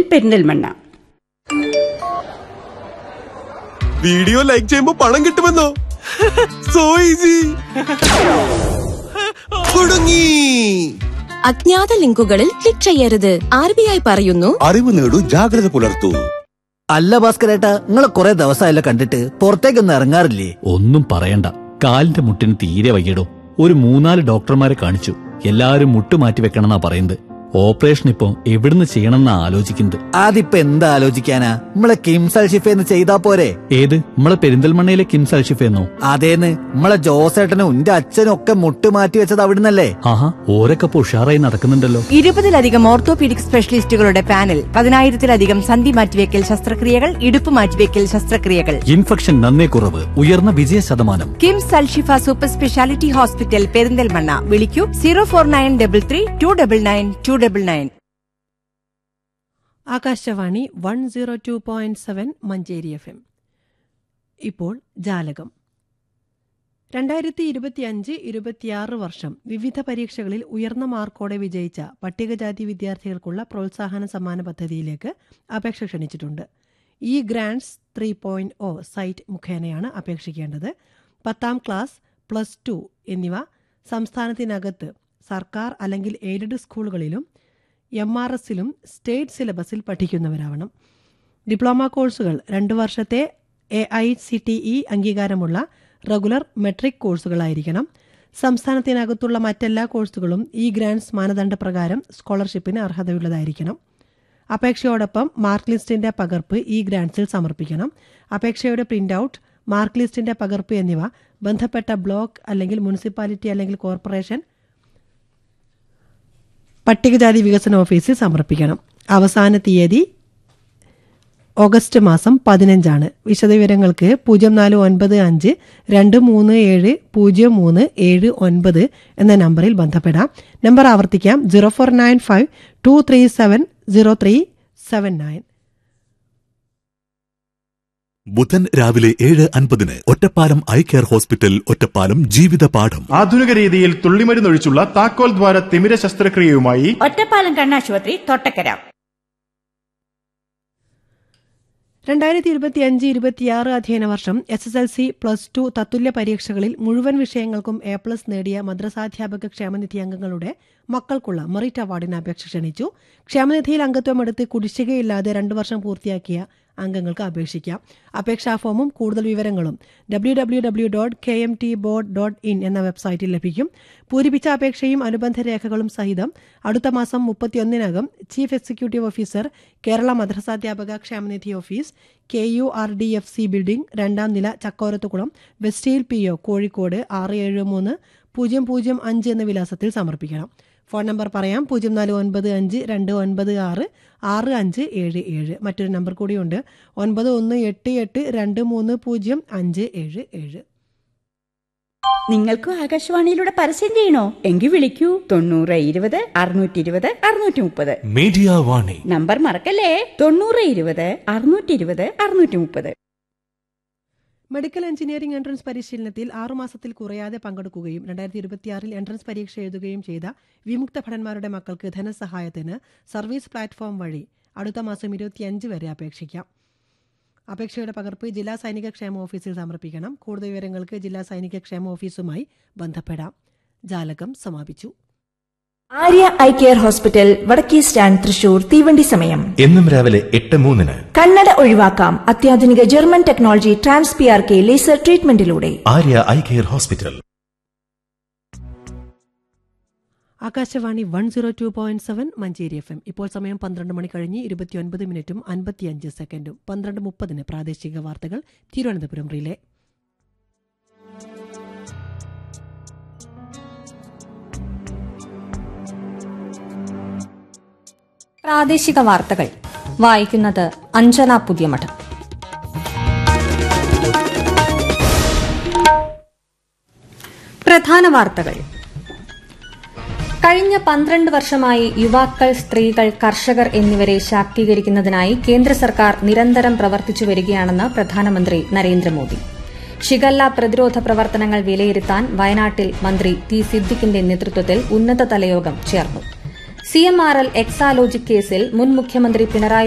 Perinthalmanna video like ചെയ്യുമ്പോ പണം കിട്ടുമെന്നോ so easy കുടുങ്ങി അജ്ഞാത ലിങ്കുകളിൽ ക്ലിക്ക് ചെയ്യരുത് ആർ ബി ഐ പറയുന്നു അറിവ് നേടൂ ജാഗ്രത പുലർത്തൂ അല്ല ഭാസ്കരേട്ടാ നിങ്ങളെ കുറെ ദിവസമായല്ലോ കണ്ടിട്ട് പുറത്തേക്കൊന്നും ഇറങ്ങാറില്ലേ ഒന്നും പറയണ്ട കാലിന്റെ മുട്ടിന് തീരെ വയ്യടോ ഒരു മൂന്നാല് ഡോക്ടർമാരെ കാണിച്ചു എല്ലാരും മുട്ട് മാറ്റി വെക്കണമെന്നാ പറയുന്നത് ഓപ്പറേഷൻ ഇപ്പൊ എവിടുന്ന് ചെയ്യണമെന്നാ ആലോചിക്കുന്നത് അതിപ്പോ എന്താ ആലോചിക്കാനാ നമ്മളെ കിംസൽ ഷിഫേന്ന് ചെയ്താ പോരെ ഏത് നമ്മളെ പെരിന്തൽമണ്ണയിലെ കിംസ് അൽഷിഫെന്നോ അതേന്ന് നമ്മളെ ജോസേട്ടനും എന്റെ അച്ഛനും ഒക്കെ മുട്ട് മാറ്റി വെച്ചത് അവിടുന്നല്ലേ ആഹാ ഓരൊക്കെ ഇപ്പൊ ഉഷാറായി നടക്കുന്നുണ്ടല്ലോ ഇരുപതിലധികം ഓർത്തോപീഡിക് സ്പെഷ്യലിസ്റ്റുകളുടെ പാനൽ പതിനായിരത്തിലധികം സന്ധി മാറ്റിവെക്കൽ ശസ്ത്രക്രിയകൾ ഇടുപ്പ് മാറ്റിവെക്കൽ ശസ്ത്രക്രിയകൾ ഇൻഫെക്ഷൻ നന്നേ കുറവ് ഉയർന്ന വിജയ ശതമാനം KIMS Alshifa super speciality hospital Perinthalmanna വിളിക്കൂ zero four nine double three two double nine two double nine Akashvani one zero two point seven Manjeri F M ഇപ്പോൾ ജാലകം രണ്ടായിരത്തി ഇരുപത്തിയഞ്ച് ഇരുപത്തിയാറ് വർഷം വിവിധ പരീക്ഷകളിൽ ഉയർന്ന മാർക്കോടെ വിജയിച്ച പട്ടികജാതി വിദ്യാർത്ഥികൾക്കുള്ള പ്രോത്സാഹന സമ്മാന പദ്ധതിയിലേക്ക് അപേക്ഷ ക്ഷണിച്ചിട്ടുണ്ട് e grants three point O site മുഖേനയാണ് അപേക്ഷിക്കേണ്ടത് പത്താം ക്ലാസ് പ്ലസ് ടു എന്നിവ സംസ്ഥാനത്തിനകത്ത് സർക്കാർ അല്ലെങ്കിൽ എയ്ഡഡ് സ്കൂളുകളിലും എം ആർ എസിലും സ്റ്റേറ്റ് സിലബസിൽ പഠിക്കുന്നവരാവണം ഡിപ്ലോമ കോഴ്സുകൾ രണ്ട് വർഷത്തെ A I C T E അംഗീകാരമുള്ള റെഗുലർ മെട്രിക് കോഴ്സുകളായിരിക്കണം സംസ്ഥാനത്തിനകത്തുള്ള മറ്റെല്ലാ കോഴ്സുകളും ഈ ഗ്രാൻഡ്സ് മാനദണ്ഡപ്രകാരം സ്കോളർഷിപ്പിന് അർഹതയുള്ളതായിരിക്കണം അപേക്ഷയോടൊപ്പം മാർക്ക് ലിസ്റ്റിന്റെ പകർപ്പ് ഈ ഗ്രാൻഡ്സിൽ സമർപ്പിക്കണം അപേക്ഷയുടെ പ്രിന്റ് ഔട്ട് മാർക്ക് ലിസ്റ്റിന്റെ പകർപ്പ് എന്നിവ ബന്ധപ്പെട്ട ബ്ലോക്ക് അല്ലെങ്കിൽ മുനിസിപ്പാലിറ്റി അല്ലെങ്കിൽ കോർപ്പറേഷൻ പട്ടികജാതി വികസന ഓഫീസിൽ സമർപ്പിക്കണം അവസാന തീയതി ഓഗസ്റ്റ് മാസം പതിനഞ്ചാണ് വിശദവിവരങ്ങൾക്ക് പൂജ്യം നാല് ഒൻപത് അഞ്ച് രണ്ട് മൂന്ന് ഏഴ് പൂജ്യം മൂന്ന് ഏഴ് ഒൻപത് എന്ന നമ്പറിൽ ബന്ധപ്പെടാം നമ്പർ ആവർത്തിക്കാം zero four nine five two three seven zero three seven nine ബുധൻ രാവിലെ ഏഴ് അൻപതിന് Ottapalam eye care hospital Ottapalam ജീവിത പാഠം ആധുനിക രീതിയിൽ തുള്ളിമരുന്നൊഴിച്ചുള്ള താക്കോൽ ദ്വാര തിമിര ശസ്ത്രക്രിയയുമായി ഒറ്റപ്പാലം കണ്ണാശുപത്രി തൊട്ടക്കര രണ്ടായിരത്തി ഇരുപത്തിയഞ്ച് ഇരുപത്തിയാറ് അധ്യയന വർഷം S S L C plus two തത്തുല്യ പരീക്ഷകളിൽ മുഴുവൻ വിഷയങ്ങൾക്കും എ പ്ലസ് നേടിയ മദ്രസാധ്യാപക ക്ഷേമനിധി അംഗങ്ങളുടെ മക്കൾക്കുള്ള മെറിറ്റ് അവാർഡിന് അപേക്ഷ ക്ഷണിച്ചു ക്ഷേമനിധിയിൽ അംഗത്വം എടുത്ത് കുടിശ്ശികയില്ലാതെ രണ്ടു വർഷം പൂർത്തിയാക്കിയ അംഗങ്ങൾക്ക് അപേക്ഷിക്കാം അപേക്ഷാ ഫോമും കൂടുതൽ വിവരങ്ങളും W W W dot K M T board dot in എന്ന വെബ്സൈറ്റിൽ ലഭിക്കും പൂരിപ്പിച്ച അപേക്ഷയും അനുബന്ധ രേഖകളും സഹിതം അടുത്ത മാസം മുപ്പത്തിയൊന്നിനകം ചീഫ് എക്സിക്യൂട്ടീവ് ഓഫീസർ കേരള മദ്രസാധ്യാപക ക്ഷേമനിധി office K U R D F C building രണ്ടാം നില Chakkorathukulam west hill P O Kozhikode ആറ് ഏഴ് മൂന്ന് പൂജ്യം പൂജ്യം അഞ്ച് എന്ന വിലാസത്തിൽ സമർപ്പിക്കണം ഫോൺ നമ്പർ പറയാം പൂജ്യം നാല് ഒൻപത് അഞ്ച് രണ്ട് ഒൻപത് ആറ് ആറ് അഞ്ച് ഏഴ് ഏഴ് മറ്റൊരു നമ്പർ കൂടിയുണ്ട് ഒൻപത് ഒന്ന് എട്ട് എട്ട് രണ്ട് മൂന്ന് പൂജ്യം അഞ്ച് ഏഴ് ഏഴ് നിങ്ങൾക്കും ആകാശവാണിയിലൂടെ പരസ്യം ചെയ്യണോ എങ്കിൽ വിളിക്കൂ തൊണ്ണൂറ് ഇരുപത് അറുന്നൂറ്റി ഇരുപത് അറുന്നൂറ്റി മുപ്പത് മീഡിയ വാണി നമ്പർ മറക്കല്ലേ തൊണ്ണൂറ് ഇരുപത് അറുന്നൂറ്റി ഇരുപത് അറുന്നൂറ്റി മുപ്പത് മെഡിക്കൽ എഞ്ചിനീയറിംഗ് എൻട്രൻസ് പരിശീലനത്തിൽ ആറുമാസത്തിൽ കുറയാതെ പങ്കെടുക്കുകയും രണ്ടായിരത്തി ഇരുപത്തിയാറിൽ എൻട്രൻസ് പരീക്ഷ എഴുതുകയും ചെയ്ത വിമുക്ത ഭടന്മാരുടെ മക്കൾക്ക് ധനസഹായത്തിന് സർവീസ് പ്ലാറ്റ്ഫോം വഴി അടുത്ത മാസം ഇരുപത്തിയഞ്ച് വരെ അപേക്ഷിക്കാം അപേക്ഷയുടെ പകർപ്പ് ജില്ലാ സൈനിക ക്ഷേമ ഓഫീസിൽ സമർപ്പിക്കണം കൂടുതൽ വിവരങ്ങൾക്ക് ജില്ലാ സൈനിക ക്ഷേമ ഓഫീസുമായി ബന്ധപ്പെടാം ജാലകം സമാപിച്ചു ആര്യ ഐ കെയർ ഹോസ്പിറ്റൽ വടക്കേ സ്റ്റാൻഡ് തൃശൂർ തീവണ്ടി സമയം എന്നും രാവിലെ എട്ട് മൂന്നിന് കണ്ണട ഒഴിവാക്കാം അത്യാധുനിക German technology trans P R K laser ട്രീറ്റ്മെന്റിലൂടെ Arya eye care hospital Akashvani one zero two point seven Manjeri F M ഇപ്പോൾ സമയം പന്ത്രണ്ട് മണി കഴിഞ്ഞ് ഇരുപത്തിയൊൻപത് മിനിറ്റും അൻപത്തിയഞ്ച് സെക്കൻഡും പന്ത്രണ്ട് മുപ്പതിന് പ്രാദേശിക വാർത്തകൾ തിരുവനന്തപുരം റിലേ പ്രാദേശിക വാർത്തകൾ വായിക്കുന്നത് അഞ്ജന പുതിയമഠം പ്രധാന വാർത്തകൾ കഴിഞ്ഞ പന്ത്രണ്ട് വർഷമായി യുവാക്കൾ സ്ത്രീകൾ കർഷകർ എന്നിവരെ ശാക്തീകരിക്കുന്നതിനായി കേന്ദ്ര സർക്കാർ നിരന്തരം പ്രവർത്തിച്ചു വരികയാണെന്ന് പ്രധാനമന്ത്രി നരേന്ദ്രമോദി ഷിഗല്ല പ്രതിരോധ പ്രവർത്തനങ്ങൾ വിലയിരുത്താൻ വയനാട്ടിൽ മന്ത്രി ടി സിദ്ദിഖിന്റെ നേതൃത്വത്തിൽ ഉന്നതതല യോഗം ചേർന്നു സിഎംആർഎൽ എക്സാലോജിക് കേസിൽ മുൻ മുഖ്യമന്ത്രി പിണറായി